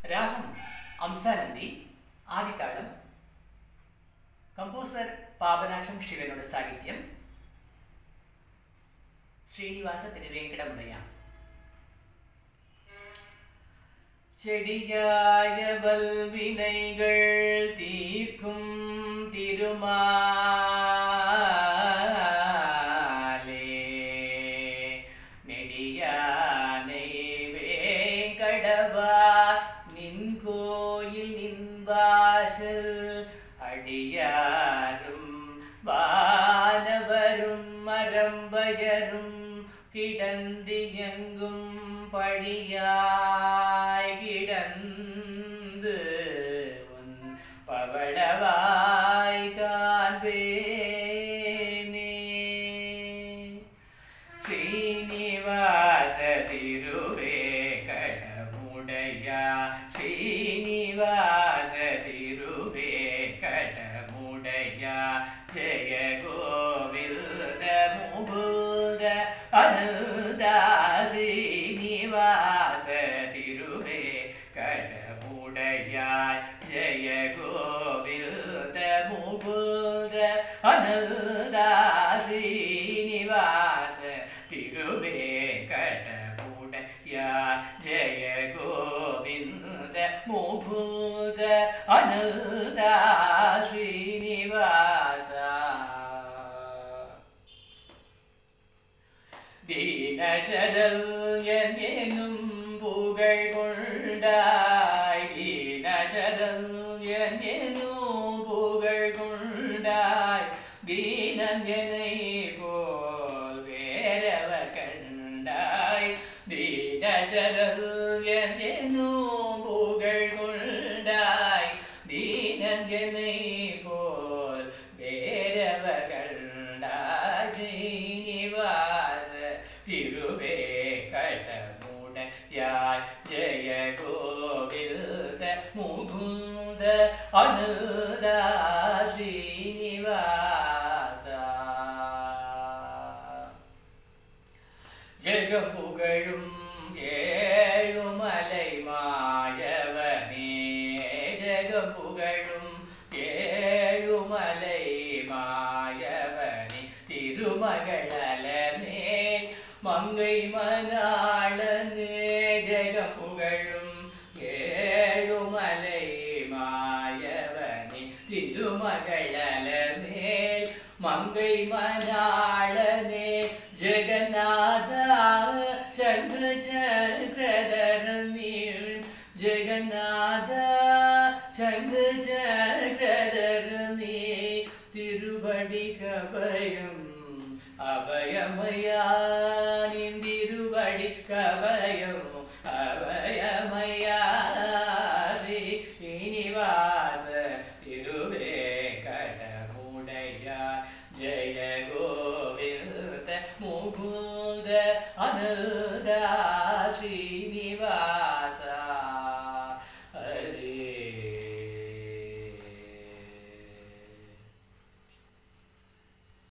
ராகம் அம்சானந்தி ஆதித்தாளம் கம்போசர் பாபநாசம் சிவனோட சாகித்யம் ஸ்ரீனிவாச திருவேங்கடமுடையான் செடியாய வல்வினைகள் தீர்க்கும் திருமாலே நெடியானை வேங்கடவா நின் கோயில் நின்பாசல் அடியாரும் வானவரும் மரம்பயரும் கிடந்தியங்கும் படியாய் கிடந்து உன் பவளவாய் காண்பேனே ஸ்ரீனிவாச திருவே கடமுடையா ஸ்ரீனிவாச திருவே கடமுடையா ஜெய கோவிந்த முகுந்த அனுதா ஸ்ரீனிவாச திருவே கடமுடையா ஜெய கோவிந்த முகுந்த அனுதா ஸ்ரீனிவாச திருவே கடமுடையா ஜெய கோவிந்த முகுந்த அனுதா ஸ்ரீனிவாச தீனஜரல்யன் எனும் புகழ் கொண்டாய் தீனஜரல்யன் எனும் புகழ் கொண்டாய் தீனன் என்னை போல் வேறவர் கண்டாய் தீனஜரல்யன் எனும் புகழ் கொண்டாய் தீனன் என்னை போல் வேறவர் கண்டாய் ஸ்ரீனிவாச திருவே கடமுடையாய் ஜெய கோவிந்த முகுந்த அனுதா ஸ்ரீனிவாச ஜெகம் புகழும் ஏழுமலை மாயவனே ஜெகம் புகழும் ஏழுமலை மாயவனே திருமகளமே மங்கை மணாளனே ஜெகம் புகழும் ஏழுமலை மாயவனே திருமகளமே மங்கை மணாளனே ஜெகநாதா சங்கு சக்கரதரமீள் ஜெகநாதா சங்கு சக்கரதரமே திருவடி கபயம் அபயமயா நிந்திருவடி கபயம் அபயமயா ஸ்ரீனிவாச திருவே கடமுடையா ஜெய கோவிந்த முகுந்த அனுதா ஸ்ரீனிவாச